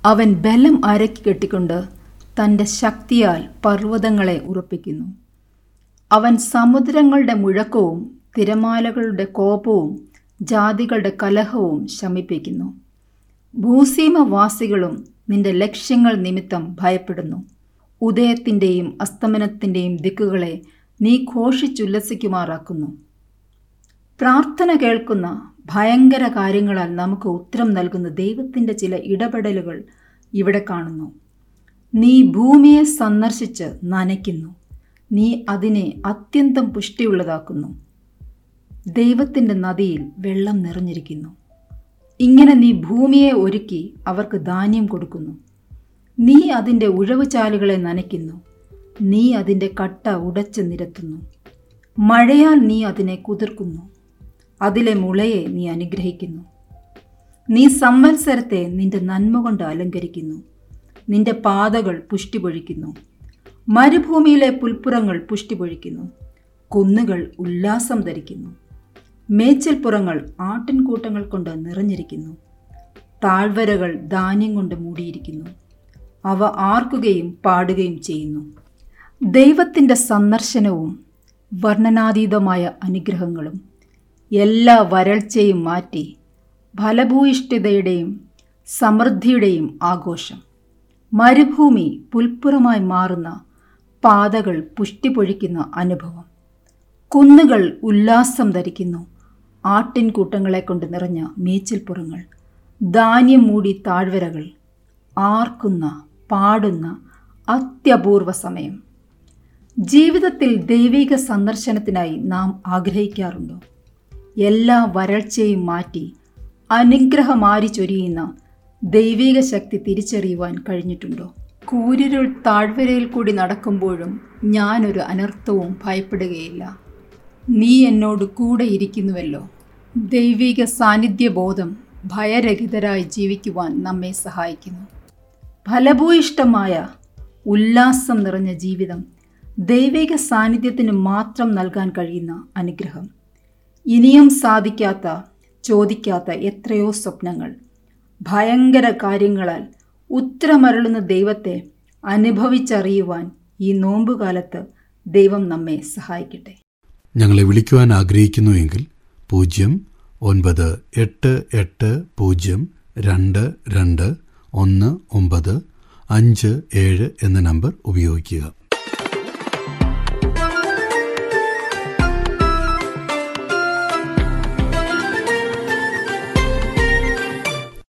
അവൻ ബലം അരക്കി കെട്ടിക്കൊണ്ട് തൻ്റെ ശക്തിയാൽ പർവ്വതങ്ങളെ ഉറപ്പിക്കുന്നു അവൻ സമുദ്രങ്ങളുടെ മുഴക്കവും തിരമാലകളുടെ കോപവും ജാതികളുടെ കലഹവും ശമിപ്പിക്കുന്നു ഭൂസീമവാസികളും നിന്റെ ലക്ഷ്യങ്ങൾ നിമിത്തം ഭയപ്പെടുന്നു ഉദയത്തിൻ്റെയും അസ്തമനത്തിൻ്റെയും ദിക്കുകളെ നീ ഘോഷിച്ചുല്ലസിക്കുമാറാക്കുന്നു പ്രാർത്ഥന കേൾക്കുന്ന ഭയങ്കര കാര്യങ്ങളാൽ നമുക്ക് ഉത്തരം നൽകുന്ന ദൈവത്തിൻ്റെ ചില ഇടപെടലുകൾ ഇവിടെ കാണുന്നു നീ ഭൂമിയെ സന്ദർശിച്ച് നനയ്ക്കുന്നു നീ അതിനെ അത്യന്തം പുഷ്ടിയുള്ളതാക്കുന്നു ദൈവത്തിൻ്റെ നദിയിൽ വെള്ളം നിറഞ്ഞിരിക്കുന്നു ഇങ്ങനെ നീ ഭൂമിയെ ഒരുക്കി അവർക്ക് ധാന്യം കൊടുക്കുന്നു നീ അതിൻ്റെ ഉഴവുചാലുകളെ നനയ്ക്കുന്നു നീ അതിൻ്റെ കട്ട ഉടച്ച് നിരത്തുന്നു മഴയാൽ നീ അതിനെ കുതിർക്കുന്നു അതിലെ മുളയെ നീ അനുഗ്രഹിക്കുന്നു നീ സംവത്സരത്തെ നിന്റെ നന്മ കൊണ്ട് അലങ്കരിക്കുന്നു നിന്റെ പാതകൾ പുഷ്ടി പൊഴിക്കുന്നു മരുഭൂമിയിലെ പുൽപ്പുറങ്ങൾ പുഷ്ടി പൊഴിക്കുന്നു കുന്നുകൾ ഉല്ലാസം ധരിക്കുന്നു മേച്ചിൽപ്പുറങ്ങൾ ആട്ടിൻകൂട്ടങ്ങൾ കൊണ്ട് നിറഞ്ഞിരിക്കുന്നു താഴ്വരകൾ ധാന്യം കൊണ്ട് മൂടിയിരിക്കുന്നു അവ ആർക്കുകയും പാടുകയും ചെയ്യുന്നു ദൈവത്തിൻ്റെ സന്ദർശനവും വർണ്ണനാതീതമായ അനുഗ്രഹങ്ങളും എല്ലാ വരൾച്ചയും മാറ്റി ഫലഭൂയിഷ്ഠിതയുടെയും സമൃദ്ധിയുടെയും ആഘോഷം മരുഭൂമി പുൽപ്പുറമായി മാറുന്ന പാതകൾ പുഷ്ടി പൊഴിക്കുന്ന അനുഭവം കുന്നുകൾ ഉല്ലാസം ധരിക്കുന്നു ആട്ടിൻകൂട്ടങ്ങളെ കൊണ്ട് നിറഞ്ഞ മേച്ചിൽപ്പുറങ്ങൾ ധാന്യം മൂടി താഴ്വരകൾ ആർക്കുന്ന പാടുന്ന അത്യപൂർവ സമയം ജീവിതത്തിൽ ദൈവിക സന്ദർശനത്തിനായി നാം ആഗ്രഹിക്കാറുണ്ടോ എല്ലാ വരൾച്ചയും മാറ്റി അനുഗ്രഹമാരി ചൊരിയുന്ന ദൈവിക ശക്തി തിരിച്ചറിയുവാൻ കഴിഞ്ഞിട്ടുണ്ടോ കൂരിരുൾ താഴ്വരയിൽ കൂടി നടക്കുമ്പോഴും ഞാനൊരു അനർത്ഥവും ഭയപ്പെടുകയില്ല നീ എന്നോട് കൂടെ ഇരിക്കുന്നുവല്ലോ ദൈവിക സാന്നിധ്യബോധം ഭയരഹിതരായി ജീവിക്കുവാൻ നമ്മെ സഹായിക്കുന്നു ഫലഭൂയിഷ്ടമായ ഉല്ലാസം നിറഞ്ഞ ജീവിതം ദൈവിക സാന്നിധ്യത്തിന് മാത്രം നൽകാൻ കഴിയുന്ന അനുഗ്രഹം ഇനിയും സാധിക്കാത്ത ചോദിക്കാത്ത എത്രയോ സ്വപ്നങ്ങൾ ഭയങ്കര കാര്യങ്ങളാൽ ഉത്തരമരുളുന്ന ദൈവത്തെ അനുഭവിച്ചറിയുവാൻ ഈ നോമ്പുകാലത്ത് ദൈവം നമ്മെ സഹായിക്കട്ടെ ഞങ്ങളെ വിളിക്കുവാൻ ആഗ്രഹിക്കുന്നുവെങ്കിൽ പൂജ്യം ഒൻപത് എട്ട് എട്ട് പൂജ്യം രണ്ട് രണ്ട് ഒന്ന് ഒമ്പത് അഞ്ച് ഏഴ് എന്ന നമ്പർ ഉപയോഗിക്കുക